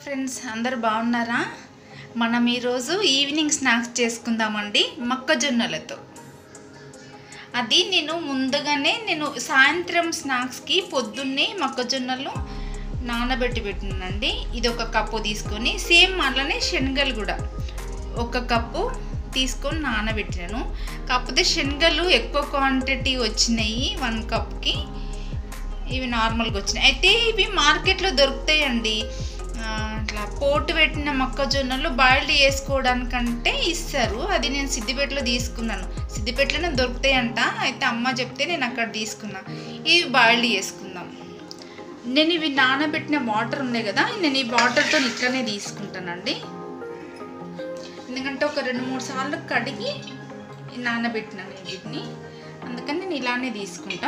friends అందరు బాగున్నారా మనం ఈరోజు ఈవినింగ్ స్నాక్స్ చేసుకుందామండి మొక్కజొన్నలతో అది నేను ముందుగానే నేను సాయంత్రం స్నాక్స్కి పొద్దున్నే మొక్కజొన్నలు నానబెట్టి పెట్టినానండి ఇది ఒక కప్పు తీసుకొని సేమ్ అలానే శనగలు కూడా ఒక కప్పు తీసుకొని నానబెట్టినాను కాకపోతే శనగలు ఎక్కువ క్వాంటిటీ వచ్చినాయి వన్ కప్కి ఇవి నార్మల్గా వచ్చినాయి అయితే ఇవి మార్కెట్లో దొరుకుతాయండి ఆ, ఇట్లా పోటు పెట్టిన మొక్కజొన్నలు బాయిల్డ్ చేసుకోవడానికంటే ఇస్తారు అది నేను సిద్దిపేటలో తీసుకున్నాను సిద్దిపేటలోనే దొరుకుతాయంట అయితే అమ్మ చెప్తే నేను అక్కడ తీసుకున్నా ఇవి బాయిల్డ్ చేసుకుందాం నేను ఇవి నానబెట్టిన వాటర్ ఉన్నాయి కదా నేను ఈ వాటర్తో ఇట్లనే తీసుకుంటానండి ఎందుకంటే ఒక రెండు మూడు సార్లు కడిగి నానబెట్టినాను వీటిని అందుకని నేను ఇలానే తీసుకుంటా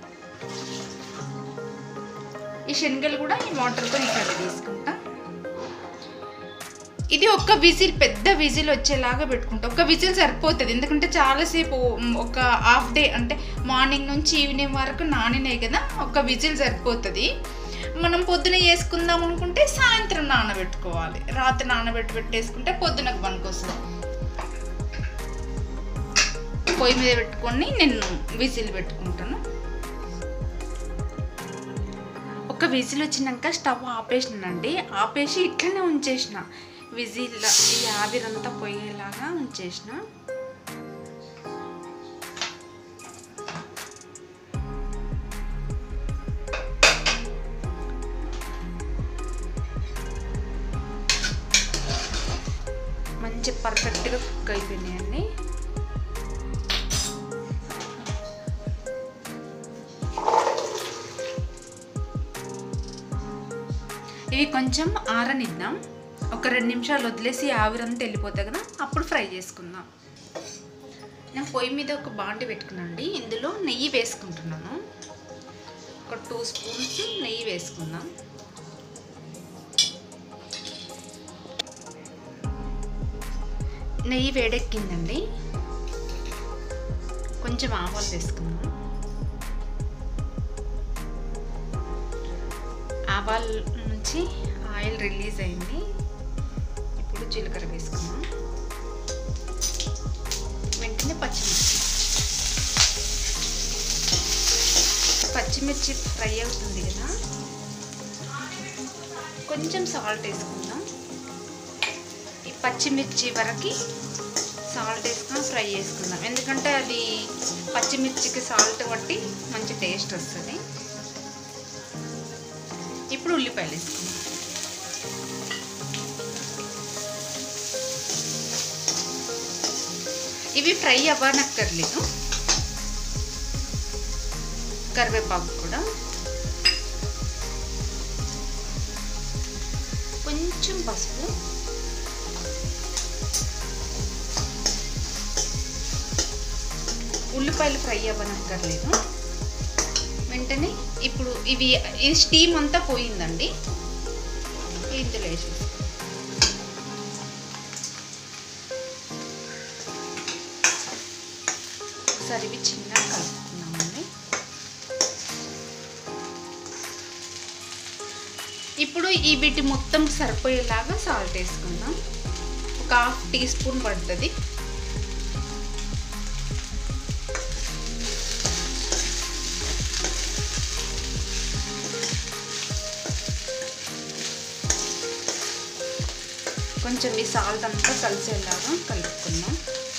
ఈ శనగలు కూడా ఈ వాటర్తో ఇక్కడ తీసుకుంటా ఇది ఒక్క విజిల్ పెద్ద విజిల్ వచ్చేలాగా పెట్టుకుంటా ఒక విజిల్ సరిపోతుంది ఎందుకంటే చాలాసేపు ఉమ్, ఒక హాఫ్ డే అంటే మార్నింగ్ నుంచి ఈవినింగ్ వరకు నానినాయి కదా ఒక విజిల్ సరిపోతుంది మనం పొద్దున చేసుకుందాం అనుకుంటే సాయంత్రం నానబెట్టుకోవాలి రాత్రి నానబెట్టి పెట్టేసుకుంటే పొద్దునకు పనికొస్తుంది పొయ్యి మీద పెట్టుకొని నేను విజిల్ పెట్టుకుంటాను ఒక విజిల్ వచ్చినాక స్టవ్ ఆపేసినానండి ఆపేసి ఇట్లనే ఉంచేసిన విజిల్ ఈ ఆవిరంతా పోయేలాగా ఉంచేసిన మంచి పర్ఫెక్ట్గా కుక్ అయిపోయినాయండి ఇవి కొంచెం ఆరనిద్దాం ఒక రెండు నిమిషాలు వదిలేసి ఆవిరంతా వెళ్ళిపోతాయి కదా అప్పుడు ఫ్రై చేసుకుందాం నేను పొయ్యి మీద ఒక బాండి పెట్టుకున్నాండి ఇందులో నెయ్యి వేసుకుంటున్నాను ఒక టూ స్పూన్స్ నెయ్యి వేసుకుందాం నెయ్యి వేడెక్కిందండి కొంచెం ఆవాలు వేసుకుందాం ఆవాల నుంచి ఆయిల్ రిలీజ్ అయింది ఇప్పుడు జీలకర్ర వేసుకున్నాం వెంటనే పచ్చిమిర్చి పచ్చిమిర్చి ఫ్రై అవుతుంది కదా కొంచెం సాల్ట్ వేసుకుందాం ఈ పచ్చిమిర్చి వరకు సాల్ట్ వేసుకొని ఫ్రై చేసుకుందాం ఎందుకంటే అది పచ్చిమిర్చికి సాల్ట్ బట్టి మంచి టేస్ట్ వస్తుంది ఇప్పుడు ఉల్లిపాయలు వేసుకుందాం ఇవి ఫ్రై అవ్వనక్కర్లేదు కరివేపాకు కూడా కొంచెం పసుపు ఉల్లిపాయలు ఫ్రై అవ్వనక్కర్లేదు వెంటనే ఇప్పుడు ఇవి ఈ స్టీమ్ అంతా పోయిందండి ఇందులో వేసేసి ఒకసారి ఇవి చిన్నగా కలుపుకున్నామండి ఇప్పుడు ఈ వీటి మొత్తం సరిపోయేలాగా సాల్ట్ వేసుకుందాం ఒక హాఫ్ టీ స్పూన్ పడుతుంది కొంచెం ఈ సాల్ట్ అంతా కలిసేలాగా కలుపుకుందాం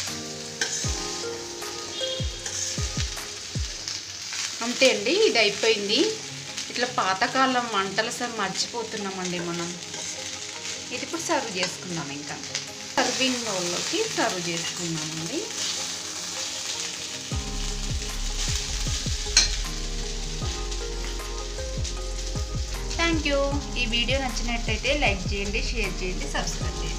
అంతే అండి ఇది అయిపోయింది ఇట్లా పాతకాలం వంటలు సార్ మర్చిపోతున్నామండి మనం ఇది ఇప్పుడు సర్వ్ చేసుకుందాం ఇంకా సర్వింగ్ బౌల్లోకి సర్వ్ చేసుకుందామండి థ్యాంక్ యూ ఈ వీడియో నచ్చినట్టయితే లైక్ చేయండి షేర్ చేయండి సబ్స్క్రైబ్ చేయండి